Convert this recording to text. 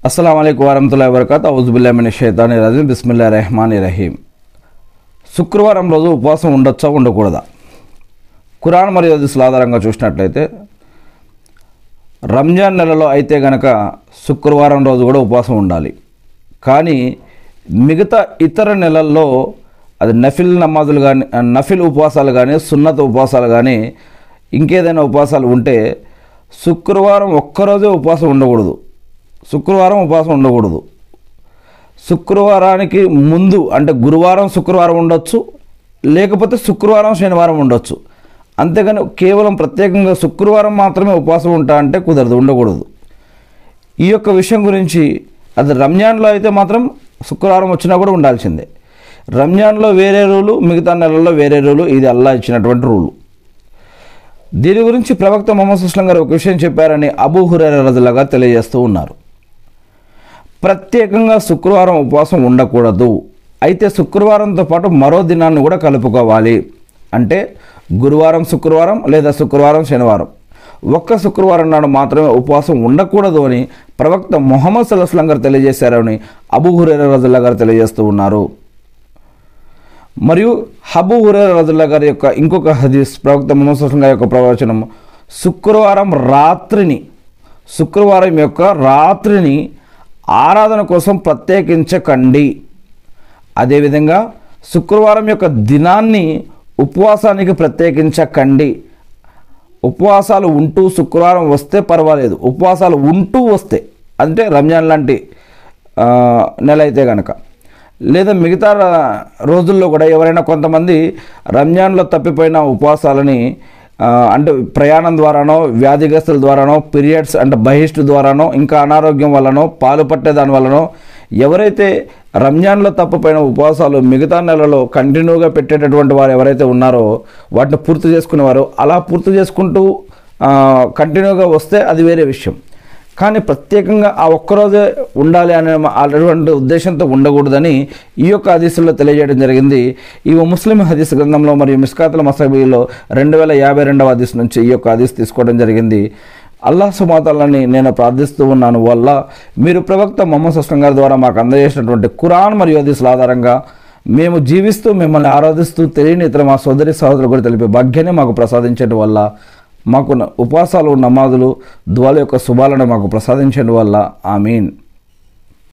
అస్సలం అయికు వరహతుల్లా వరకత్ ఔజుబుల్లామిన షైతాని రజీం బిస్మిల్లా రెహమాన్ రహీం శుక్రవారం రోజు ఉపవాసం ఉండొచ్చా ఉండకూడదా ఖురాన్ మరియు హదీసుల ఆధారంగా చూసినట్లయితే రంజాన్ నెలలో అయితే గనక శుక్రవారం రోజు కూడా ఉపవాసం ఉండాలి కానీ మిగతా ఇతర నెలల్లో అది నఫిల్ నమాజులు కానీ నఫిల్ ఉపవాసాలు కానీ సున్నత ఉపవాసాలు కానీ ఇంకేదైనా ఉపవాసాలు ఉంటే శుక్రవారం ఒక్కరోజే ఉపవాసం ఉండకూడదు శుక్రవారం ఉపవాసం ఉండకూడదు శుక్రవారానికి ముందు అంటే గురువారం శుక్రవారం ఉండొచ్చు లేకపోతే శుక్రవారం శనివారం ఉండొచ్చు అంతేగాని కేవలం ప్రత్యేకంగా శుక్రవారం మాత్రమే ఉపవాసం ఉంటా అంటే కుదరదు ఉండకూడదు ఈ యొక్క విషయం గురించి అది రంజాన్లో అయితే మాత్రం శుక్రవారం వచ్చినా కూడా ఉండాల్సిందే రంజాన్లో వేరే రూలు మిగతా నెలల్లో వేరే రూలు ఇది అల్లా ఇచ్చినటువంటి రూలు దీని గురించి ప్రవక్త మొహమ్మద్ సుస్లం గారు ఒక విషయం చెప్పారని అబూ హురేర రజులగా తెలియజేస్తూ ఉన్నారు ప్రత్యేకంగా శుక్రవారం ఉపవాసం ఉండకూడదు అయితే శుక్రవారంతో పాటు మరో దినాన్ని కూడా కలుపుకోవాలి అంటే గురువారం శుక్రవారం లేదా శుక్రవారం శనివారం ఒక్క శుక్రవారం నాడు మాత్రమే ఉపవాసం ఉండకూడదు అని ప్రవక్త మొహమ్మద్ సల్లాహం గారు తెలియజేశారని అబూ హురేర రజుల్లా గారు తెలియజేస్తూ ఉన్నారు మరియు హబూ హురేర రజుల్లా గారి యొక్క ఇంకొక హదీస్ ప్రవక్త మొహమ్మద్ సల్లాహం గారి యొక్క ప్రవచనం శుక్రవారం రాత్రిని శుక్రవారం యొక్క రాత్రిని ఆరాధన కోసం ప్రత్యేకించకండి అదేవిధంగా శుక్రవారం యొక్క దినాన్ని ఉపవాసానికి ప్రత్యేకించకండి ఉపవాసాలు ఉంటూ శుక్రవారం వస్తే పర్వాలేదు ఉపవాసాలు ఉంటూ వస్తే అంటే రంజాన్ లాంటి ఆ, నెల అయితే కనుక లేదా మిగతా ర- రోజుల్లో కూడా ఎవరైనా కొంతమంది రంజాన్లో తప్పిపోయిన ఉపవాసాలని ఆ, అంటే ప్రయాణం ద్వారానో వ్యాధిగ్రస్తుల ద్వారానో పీరియడ్స్ అంటే బహిష్టు ద్వారానో ఇంకా అనారోగ్యం వల్లనో పాలు పట్టే దాని వల్లనో ఎవరైతే రంజాన్లో తప్పిపోయిన ఉపవాసాలు మిగతా నెలలో కంటిన్యూగా పెట్టేటటువంటి వారు ఎవరైతే ఉన్నారో వాటిని పూర్తి చేసుకునేవారు అలా పూర్తి చేసుకుంటూ ఆ, కంటిన్యూగా వస్తే అది వేరే విషయం కానీ ప్రత్యేకంగా ఆ ఒక్కరోజే ఉండాలి అనే మా- అటువంటి ఉద్దేశంతో ఉండకూడదని ఈ యొక్క హదీసుల్లో తెలియజేయడం జరిగింది ఈ ముస్లిం హదీస్ గ్రంథంలో మరియు మిస్కాతుల మసబీలో రెండు వేల యాభై రెండవ హదీస్ నుంచి ఈ యొక్క హదీస్ తీసుకోవడం జరిగింది అల్లాహ్ సుమాతాలని నేను ప్రార్థిస్తూ ఉన్నాను వల్ల మీరు ప్రవక్త మొహమ్మద్ సుస్లం గారి ద్వారా మాకు అందజేసినటువంటి ఖురాన్ మరియు హదీసుల ఆధారంగా మేము జీవిస్తూ మిమ్మల్ని ఆరాధిస్తూ తెలియని ఇతర మా సోదరి సహోదరులు కూడా తెలిపే భాగ్యాన్ని మాకు ప్రసాదించడం వల్ల మాకు న- ఉపవాసాలు నమాజులు దువాల యొక్క శుభాలను మాకు ప్రసాదించడం వల్ల ఆమీన్